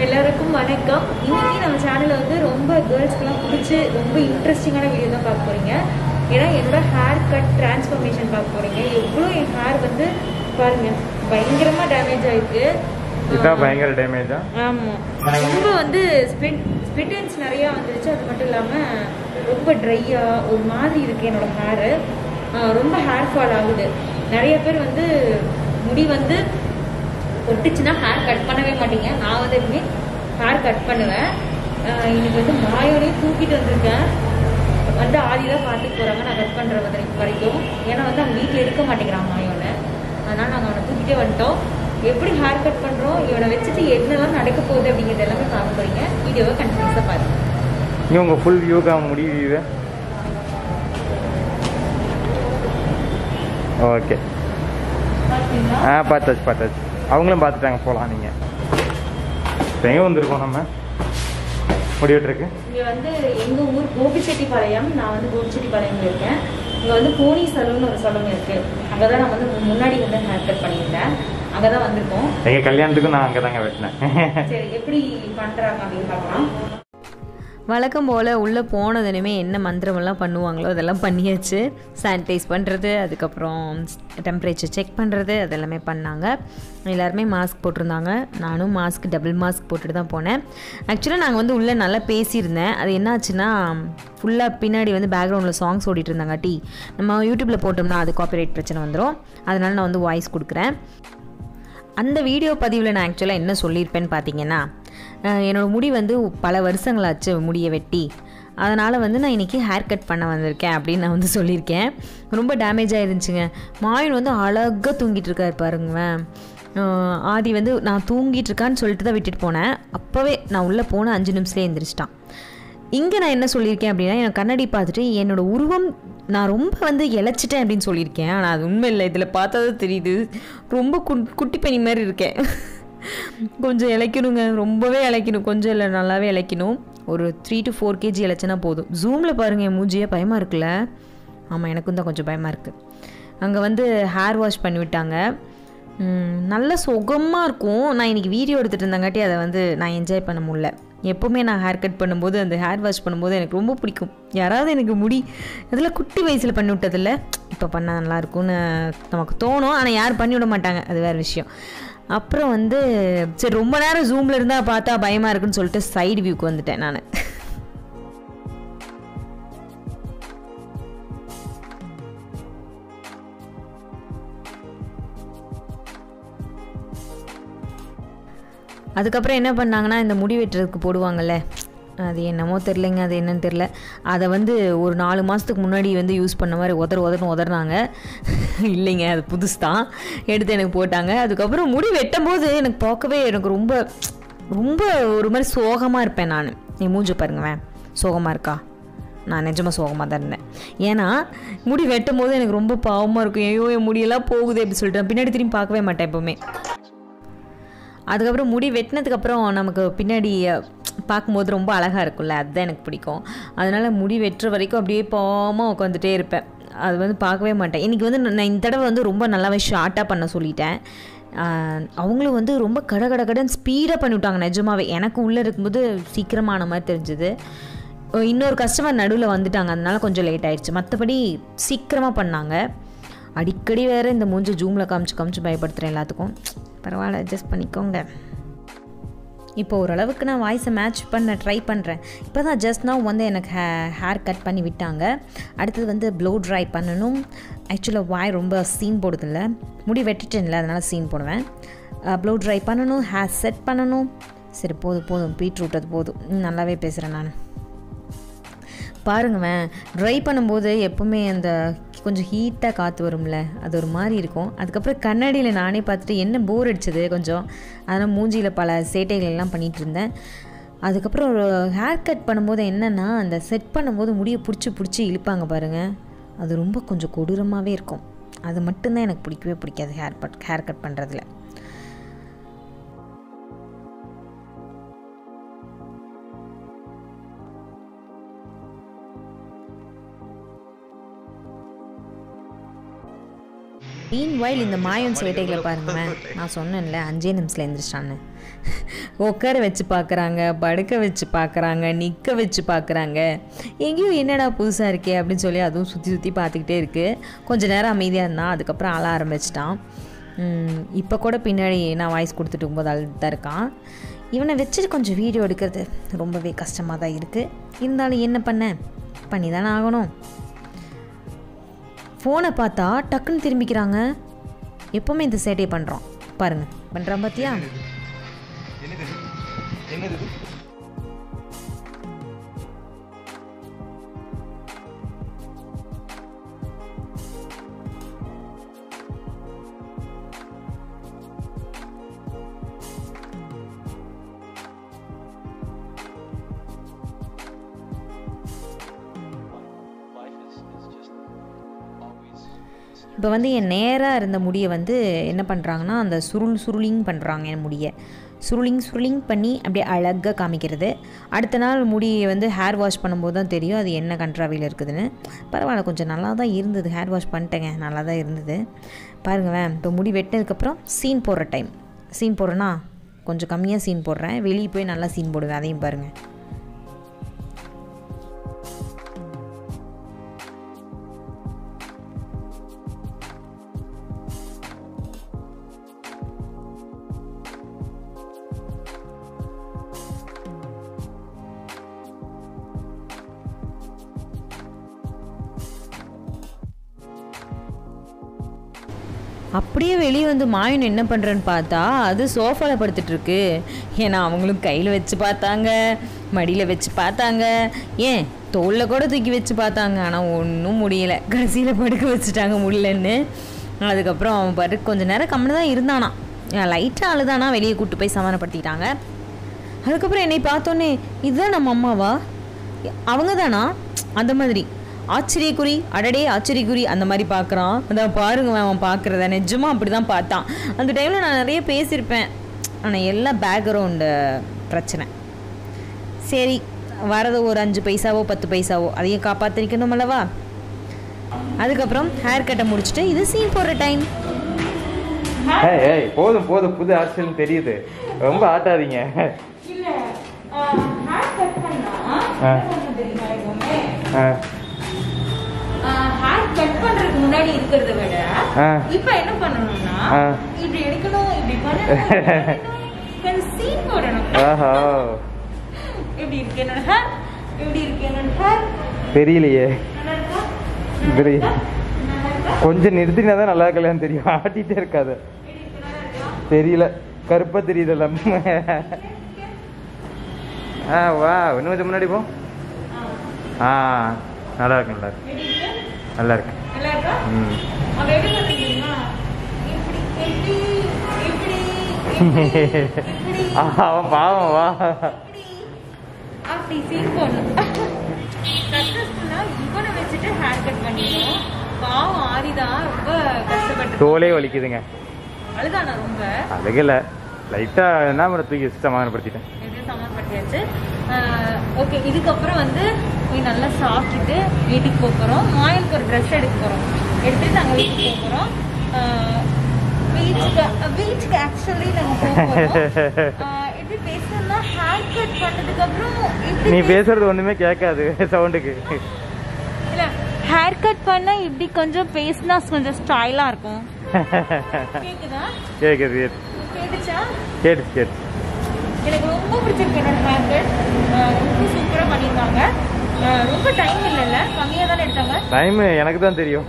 எல்லாருக்கும் வணக்கம் இன்னைக்கு நம்ம சேனல்ல வந்து ரொம்ப கேர்ள்ஸ்க்குலாம் பிடிச்சி ரொம்ப இன்ட்ரெஸ்டிங்கான வீடியோ தான் பார்க்க போறீங்க ஏன்னா என்னோட ஹேர் கட் டிரான்ஸ்ஃபர்மேஷன் பார்க்க போறீங்க எவ்வளோ என் ஹேர் வந்து பாருங்க பயங்கரமா டேமேஜ் ஆயிருக்கு இதான் பயங்கர டேமேஜா ஆமாம் ரொம்ப வந்து ஸ்பிட் ஸ்பிட்டன்ஸ் நிறையா வந்துருச்சு அது மட்டும் இல்லாமல் ரொம்ப ட்ரையாக ஒரு மாதிரி இருக்கு என்னோட ஹேரு ரொம்ப ஹேர் ஃபால் ஆகுது நிறைய பேர் வந்து முடி வந்து ஒட்டுச்சுன்னா ஹேர் கட் பண்ணவே மாட்டீங்க நான் வந்து எப்பவுமே ஹேர் கட் பண்ணுவேன் ஆஹ் இன்னைக்கு வந்து மாயோனையும் தூக்கிட்டு வந்திருக்கேன் வந்து ஆதி தான் பார்த்துட்டு போகிறாங்க நான் கட் பண்ணுற வரைக்கும் ஏன்னா வந்து அவங்க வீட்டில் இருக்க மாட்டேங்கிறான் மாயோனை அதனால் நாங்கள் அவனை தூக்கிட்டே வந்துட்டோம் எப்படி ஹேர் கட் பண்ணுறோம் இவனை வச்சுட்டு என்னெல்லாம் நடக்க போகுது அப்படிங்கிறது எல்லாமே பார்க்க போறீங்க வீடியோவை கண்டினியூஸாக பாருங்க நீ உங்க ஃபுல் வியூக்கா முடிவு ஓகே பார்த்தீங்களா ஆ பார்த்தாச்சு பார்த்தாச்சு அவங்களும் பார்த்துட்டாங்க போகலாம் நீங்கள் இப்போ எங்கே வந்திருக்கோம் நம்ம முடிவிட்டுருக்கு இங்கே வந்து எங்கள் ஊர் கோபிச்செட்டிப்பாளையம் நான் வந்து கோபிச்செட்டிப்பாளையம்ல இருக்கேன் இங்கே வந்து கோனி சலூன் ஒரு சலூன் இருக்கு அங்கே தான் நான் வந்து முன்னாடி வந்து ஹேர் கட் பண்ணியிருந்தேன் அங்கே தான் வந்திருக்கோம் எங்கள் கல்யாணத்துக்கும் நான் அங்கே தாங்க வெட்டினேன் சரி எப்படி பண்ணுறாங்க அப்படின்னு பார்க்கலாம் வழக்கம் போல் உள்ளே போனதுனுமே என்ன மந்திரமெல்லாம் பண்ணுவாங்களோ அதெல்லாம் பண்ணியாச்சு சானிடைஸ் பண்ணுறது அதுக்கப்புறம் டெம்பரேச்சர் செக் பண்ணுறது அதெல்லாமே பண்ணாங்க எல்லாருமே மாஸ்க் போட்டிருந்தாங்க நானும் மாஸ்க் டபுள் மாஸ்க் போட்டுட்டு தான் போனேன் ஆக்சுவலாக நாங்கள் வந்து உள்ளே நல்லா பேசியிருந்தேன் அது என்னாச்சுன்னா ஃபுல்லாக பின்னாடி வந்து பேக்ரவுண்டில் சாங்ஸ் ஓடிட்டு இருந்தாங்க டீ நம்ம யூடியூப்பில் போட்டோம்னா அது காப்பிரைட் பிரச்சனை வந்துடும் அதனால் நான் வந்து வாய்ஸ் கொடுக்குறேன் அந்த வீடியோ பதிவில் நான் ஆக்சுவலாக என்ன சொல்லியிருப்பேன்னு பார்த்தீங்கன்னா அஹ் என்னோட முடி வந்து பல வருஷங்களாச்சு முடியை வெட்டி அதனால் வந்து நான் இன்றைக்கி ஹேர் கட் பண்ண வந்திருக்கேன் அப்படின்னு நான் வந்து சொல்லியிருக்கேன் ரொம்ப டேமேஜ் ஆயிருந்துச்சுங்க மாயன் வந்து அழகாக தூங்கிட்டு இருக்காரு பாருங்களேன் அஹ் ஆதி வந்து நான் தூங்கிட்டு இருக்கான்னு சொல்லிட்டு தான் விட்டுட்டு போனேன் அப்போவே நான் உள்ளே போன அஞ்சு நிமிஷத்துலேயே எந்திரிச்சிட்டான் இங்கே நான் என்ன சொல்லியிருக்கேன் அப்படின்னா என் கண்ணாடி பார்த்துட்டு என்னோட உருவம் நான் ரொம்ப வந்து இழைச்சிட்டேன் அப்படின்னு சொல்லியிருக்கேன் ஆனால் அது உண்மை இல்லை இதில் பார்த்தா தான் தெரியுது ரொம்ப குட் குட்டி பனி மாதிரி இருக்கேன் கொஞ்சம் இழைக்கணுங்க ரொம்பவே இழைக்கணும் கொஞ்சம் இல்லை நல்லாவே இழைக்கணும் ஒரு த்ரீ டு ஃபோர் கேஜி இழைச்சனா போதும் ஜூமில் பாருங்கள் என் மூஞ்சியே பயமாக இருக்குல்ல ஆமாம் எனக்கும் தான் கொஞ்சம் பயமாக இருக்குது அங்கே வந்து ஹேர் வாஷ் பண்ணி விட்டாங்க ம், நல்ல சுகமாக இருக்கும் நான் இன்றைக்கி வீடியோ எடுத்துகிட்டு இருந்தங்காட்டி அதை வந்து நான் என்ஜாய் பண்ண முடியல எப்போவுமே நான் ஹேர் கட் பண்ணும்போது அந்த ஹேர் வாஷ் பண்ணும்போது எனக்கு ரொம்ப பிடிக்கும் யாராவது எனக்கு முடி அதில் குட்டி வயசில் பண்ணி விட்டதில்ல இப்போ பண்ணால் நல்லாயிருக்கும்னு நமக்கு தோணும் ஆனால் யாரும் பண்ணி விட மாட்டாங்க அது வேறு விஷயம் அப்புறம் வந்து சரி ரொம்ப நேரம் ஜூமில் இருந்தால் பார்த்தா பயமாக இருக்குன்னு சொல்லிட்டு சைடு வியூக்கு வந்துட்டேன் நான் அதுக்கப்புறம் என்ன பண்ணாங்கன்னா இந்த முடி வெட்டுறதுக்கு போடுவாங்கல்ல அது என்னமோ தெரிலங்க அது என்னன்னு தெரில அதை வந்து ஒரு நாலு மாதத்துக்கு முன்னாடி வந்து யூஸ் பண்ண மாதிரி உதற உதறன்னு உதறினாங்க இல்லைங்க அது புதுசு தான் எடுத்து எனக்கு போட்டாங்க அதுக்கப்புறம் முடி வெட்டும் போது எனக்கு பார்க்கவே எனக்கு ரொம்ப ரொம்ப ஒரு மாதிரி சோகமாக இருப்பேன் நான் நீ மூஞ்ச பாருங்கவேன் சோகமாக இருக்கா நான் நிஜமாக சோகமாக தான் இருந்தேன் ஏன்னா முடி வெட்டும் போது எனக்கு ரொம்ப பாவமாக இருக்கும் ஐயோ என் முடியெல்லாம் போகுது அப்படி சொல்லிட்டு நான் பின்னாடி திரும்பி பார்க்கவே மாட்டேன் எப்போவுமே அதுக்கப்புறம் முடி வெட்டினதுக்கப்புறம் நமக்கு பின்னாடி அஹ், பார்க்கும்போது ரொம்ப அழகாக இருக்கும்ல அதுதான் எனக்கு பிடிக்கும் அதனால் முடி வெட்டுற வரைக்கும் அப்படியே பாவமாக உட்காந்துட்டே இருப்பேன் அது வந்து பார்க்கவே மாட்டேன் இன்றைக்கி வந்து நான் இந்த தடவை வந்து ரொம்ப நல்லாவே ஷார்ட்டாக பண்ண சொல்லிட்டேன் ஆஹ், அவங்களும் வந்து ரொம்ப கட கட கடன்னு ஸ்பீடாக பண்ணிவிட்டாங்க நிஜமாவே எனக்கு உள்ளே இருக்கும்போது சீக்கிரமான மாதிரி தெரிஞ்சுது இன்னொரு கஸ்டமர் நடுவில் வந்துட்டாங்க அதனால கொஞ்சம் லேட் ஆயிடுச்சு மற்றபடி சீக்கிரமாக பண்ணாங்க அடிக்கடி வேறு இந்த மூஞ்சி ஜூமில் காமிச்சு காமிச்சு பயப்படுத்துகிறேன் எல்லாத்துக்கும் பரவாயில்ல அட்ஜஸ்ட் பண்ணிக்கோங்க இப்போ ஓரளவுக்கு நான் வாய்ஸை மேட்ச் பண்ண ட்ரை பண்ணுறேன் இப்போ தான் ஜஸ்ட் நான் வந்து எனக்கு ஹே ஹேர் கட் பண்ணி விட்டாங்க அடுத்தது வந்து ப்ளோ ட்ரை பண்ணணும் ஆக்சுவலாக வாய் ரொம்ப சீன் போடுதில்ல முடி வெட்டிட்டேன்ல அதனால் சீன் போடுவேன் ப்ளோ ட்ரை பண்ணணும் ஹேர் செட் பண்ணணும் சரி போதும் போதும் பீட்ரூட் அது போதும் ம், நல்லாவே பேசுகிறேன் நான் பாருங்கவேன் ட்ரை பண்ணும்போது எப்போவுமே அந்த கொஞ்சம் ஹீட்டாக காற்று வரும்ல அது ஒரு மாதிரி இருக்கும் அதுக்கப்புறம் கண்ணாடியில் நானே பார்த்துட்டு என்ன போர் அடிச்சது கொஞ்சம் அதனால் மூஞ்சியில் பல சேட்டைகள் எல்லாம் பண்ணிகிட்டு இருந்தேன் அதுக்கப்புறம் ஒரு ஹேர் கட் பண்ணும்போது என்னென்னா அந்த செட் பண்ணும்போது முடியை பிடிச்சி பிடிச்சி இழுப்பாங்க பாருங்கள் அது ரொம்ப கொஞ்சம் கொடூரமாகவே இருக்கும் அது மட்டும்தான் எனக்கு பிடிக்கவே பிடிக்காது ஹேர் பட் ஹேர் கட் பண்ணுறதுல மீன் வயல் இந்த மாயம் சேட்டைகளை பாருங்களேன் நான் சொன்னேன்ல அஞ்சே நிமிஷத்தில் எழுந்திரிச்சிட்டான்னு உட்கார வச்சு பார்க்குறாங்க படுக்க வச்சு பார்க்குறாங்க நிற்க வச்சு பார்க்குறாங்க எங்கேயும் என்னடா புதுசாக இருக்கே அப்படின்னு சொல்லி அதுவும் சுற்றி சுற்றி பார்த்துக்கிட்டே இருக்குது கொஞ்ச நேரம் அமைதியாக இருந்தான் அதுக்கப்புறம் அழ ஆரம்பிச்சிட்டான் இப்போ கூட பின்னாடி நான் வாய்ஸ் கொடுத்துட்டு இருக்கும்போது அழுது தான் இருக்கான் இவனை வச்சுட்டு கொஞ்சம் வீடியோ எடுக்கிறது ரொம்பவே கஷ்டமாக தான் இருக்குது இருந்தாலும் என்ன பண்ண பண்ணி தானே ஆகணும் ஃபோனை பார்த்தா டக்குன்னு திரும்பிக்கிறாங்க எப்போவுமே இந்த சேட்டையை பண்ணுறோம் பாருங்க பண்ணுறான் பார்த்தியா என்னது என்னது இப்போ வந்து என் நேராக இருந்த முடியை வந்து என்ன பண்ணுறாங்கன்னா அந்த சுருள் சுருளிங் பண்ணுறாங்க என் முடியை சுருளிங் சுருளிங் பண்ணி அப்படியே அழகாக காமிக்கிறது அடுத்த நாள் முடியை வந்து ஹேர் வாஷ் பண்ணும்போது தான் தெரியும் அது என்ன கண்ட்ராவியில் இருக்குதுன்னு பரவாயில்ல கொஞ்சம் நல்லா தான் இருந்தது ஹேர் வாஷ் பண்ணிட்டேங்க நல்லா தான் இருந்தது பாருங்களேன் இப்போ முடி வெட்டினதுக்கப்புறம் சீன் போடுற டைம் சீன் போடுறேன்னா கொஞ்சம் கம்மியாக சீன் போடுறேன் வெளியே போய் நல்லா சீன் போடுவேன் அதையும் பாருங்கள் அப்படியே வெளியே வந்து மாயன் என்ன பண்ணுறேன்னு பார்த்தா அது சோஃபாவில் படுத்துட்டு இருக்கு ஏன்னா அவங்களும் கையில் வச்சு பார்த்தாங்க மடியில் வச்சு பார்த்தாங்க ஏன் தோளில் கூட தூக்கி வச்சு பார்த்தாங்க ஆனால் ஒன்றும் முடியல கடைசியில் படுக்க வச்சுட்டாங்க முடியலன்னு அதுக்கப்புறம் அவன் பாட்டு கொஞ்ச நேரம் கம்முன்னு தான் இருந்தானா லைட்டாக அழுதானா வெளியே கூட்டு போய் சமாதானப்படுத்திட்டாங்க அதுக்கப்புறம் என்னை பார்த்தோன்னே இதுதான் நம்ம அம்மாவா அவங்க தானா அந்த மாதிரி ஆச்சரியக்குறி அடடே ஆச்சரியக்குறி அந்த மாதிரி பார்க்குறான் அதான் பாருங்க அவன் பார்க்குறத நிஜமாக அப்படி தான் பார்த்தான் அந்த டைமில் நான் நிறைய பேசியிருப்பேன் ஆனால் எல்லாம் பேக்ரவுண்டு பிரச்சனை சரி வரது ஒரு அஞ்சு பைசாவோ பத்து பைசாவோ அதையும் காப்பாற்றிக்கணும் அல்லவா அதுக்கப்புறம் ஹேர் கட்டை முடிச்சுட்டு இது சீன் போடுற டைம் ஏய் ஏய் போதும் போதும் புது ஆட்சியல் தெரியுது ரொம்ப ஆட்டாதீங்க இல்ல ஹேர் கட் பண்ணா ஆ. என்ன பண்ணணும் தெரியுமா எப்பவுமே ஆ, ஹேர் கட் பண்றதுக்கு முன்னாடி இருக்கிறத விட ஆ. இப்ப என்ன பண்ணணும்னா ஆ. இப்படி எடுக்கணும் இப்படி பண்ணணும் கொஞ்சம் சீன் போடணும் ஆஹா இப்படி இருக்கு என்னோட ஹேர் இப்படி இருக்கு என்னோட ஹேர் தெரியலையே நல்லா இருக்கா தெரிய நல்லா இருக்கா கொஞ்சம் நிறுத்தினா தான் நல்லா இருக்கலையான்னு தெரியும் ஆட்டிகிட்டே இருக்காது இப்படி இருக்கு நல்லா இருக்கா தெரியல கருப்பா தெரியுதுல்ல ஆ வா இன்னும் கொஞ்சம் முன்னாடி போ ஆ நல்லா இருக்கு நல்லா இருக்கு எப்படி இருக்கு நல்லா இருக்கு நல்லா இருக்கா ம் அவ எப்படி பண்ண தெரியுமா இப்படி இப்படி இப்படி இப்படி இப்படி ஆ, அவன் பாவம் வா அப்படி சீன் போடணும் சக்சஸ்ஃபுல்லா இவனை வச்சுட்டு ஹேர் கட் பண்ணிட்டோம் பாவம் ஆரிதான் ரொம்ப கஷ்டப்பட்டு தோலே வலிக்குதுங்க அழுதானா ரொம்ப அழகல லைட்டா என்ன பண்ண தூக்கி சமாதானப்படுத்திட்டேன் எப்படியும் சமாளிப்பட்டியாச்சு ஓகே இதுக்கப்புறம் வந்து போய் நல்லா சாப்பிட்டுட்டு வீட்டுக்கு போக போகிறோம் மாயலுக்கு ஒரு ட்ரெஸ் எடுக்க போகிறோம் எடுத்துட்டு நாங்கள் வீட்டுக்கு போக போகிறோம் பீச்சுக்கு பீச்சுக்கு ஆக்சுவலி நாங்கள் போக போகிறோம் எப்படி பேசணும்னா ஹேர் கட் பண்ணதுக்கப்புறம் நீ இப்படி பேசுறது ஒண்ணுமே கேட்காது சவுண்டுக்கு இல்ல ஹேர் கட் பண்ணா இப்படி கொஞ்சம் பேசினா கொஞ்சம் ஸ்டைலா இருக்கும் கேக்குதா கேக்குது கேட்டு கேட்டுச்சா கேட்டு கேட்டு எனக்கு ரொம்ப பிடிச்சிருக்கு என்னோட ஹேர் கட் ரொம்ப சூப்பரா பண்ணியிருக்காங்க அஹ் ரொம்ப டைம் இல்லைல்ல கம்மியா தானே எடுத்தாங்க டைம் எனக்கு தான் தெரியும்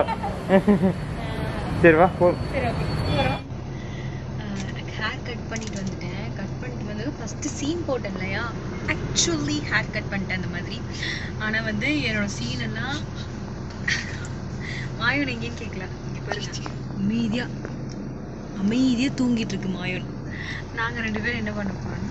சரி வா போ சரி ஓகே வரோம் ஹேர் கட் பண்ணிட்டு வந்துட்டேன் கட் பண்ணிட்டு வந்து ஃபஸ்ட்டு சீன் போட்டேன் இல்லையா ஆக்சுவலி ஹேர் கட் பண்ணிட்டேன் அந்த மாதிரி ஆனால் வந்து என்னோட சீன் எல்லாம் மாயோன் எங்கேயும் கேட்கல இங்கே பாருங்க அமைதியாக அமைதியாக தூங்கிட்டு இருக்கு மாயோன் நாங்கள் ரெண்டு பேரும் என்ன பண்ண போகிறோம்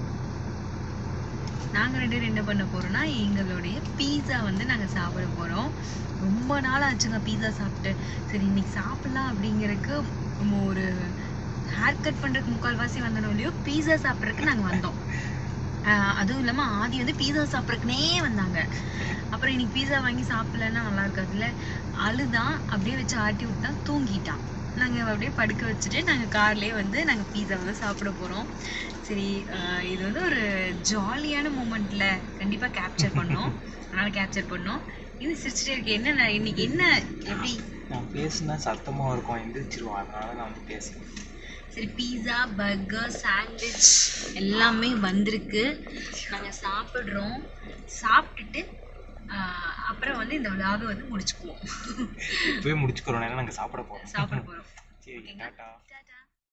நாங்கள் ரெண்டு பேரும் என்ன பண்ண போகிறோம்னா எங்களுடைய பீஸா வந்து நாங்கள் சாப்பிட போகிறோம் ரொம்ப நாள் ஆச்சுங்க பீஸா சாப்பிட்டு சரி இன்னைக்கு சாப்பிடலாம் அப்படிங்கிறதுக்கு நம்ம ஒரு ஹேர் கட் பண்ணுறதுக்கு முக்கால்வாசி வந்தனோ இல்லையோ பீஸா சாப்பிட்றதுக்கு நாங்கள் வந்தோம் ஆஹ் அதுவும் இல்லாமல் ஆதி வந்து பீஸா சாப்பிட்றக்குனே வந்தாங்க அப்புறம் இன்னைக்கு பீஸா வாங்கி சாப்பிடலன்னா நல்லா இருக்காதுல்ல அழுதான் அப்படியே வச்சு ஆட்டி விட்டா தூங்கிட்டான் நாங்கள் அப்படியே படுக்க வச்சுட்டு நாங்கள் கார்லேயே வந்து நாங்கள் பீஸா வந்து சாப்பிட போகிறோம் சரி ஆஹ் இது வந்து ஒரு ஜாலியான மூமெண்ட்ல கண்டிப்பாக கேப்சர் பண்ணோம் அதனால் கேப்சர் பண்ணோம் இது சிரிச்சிட்டே இருக்கு என்ன நான் இன்னைக்கு என்ன எப்படி நான் பேசுனா சத்தமாக இருக்கும் எந்திரிச்சிருவான் அதனால நான் வந்து பேசுறேன் சரி பீஸா பர்கர் சாண்ட்விச் எல்லாமே வந்திருக்கு நாங்கள் சாப்பிட்றோம் சாப்பிட்டுட்டு ஆஹ், அப்புறம் வந்து இந்த விழாவை வந்து முடிச்சுக்குவோம் இப்போவே முடிச்சுக்கிறோம் ஏன்னா நாங்கள் சாப்பிட போகிறோம் சாப்பிட போகிறோம் சரி டாட்டா டாடா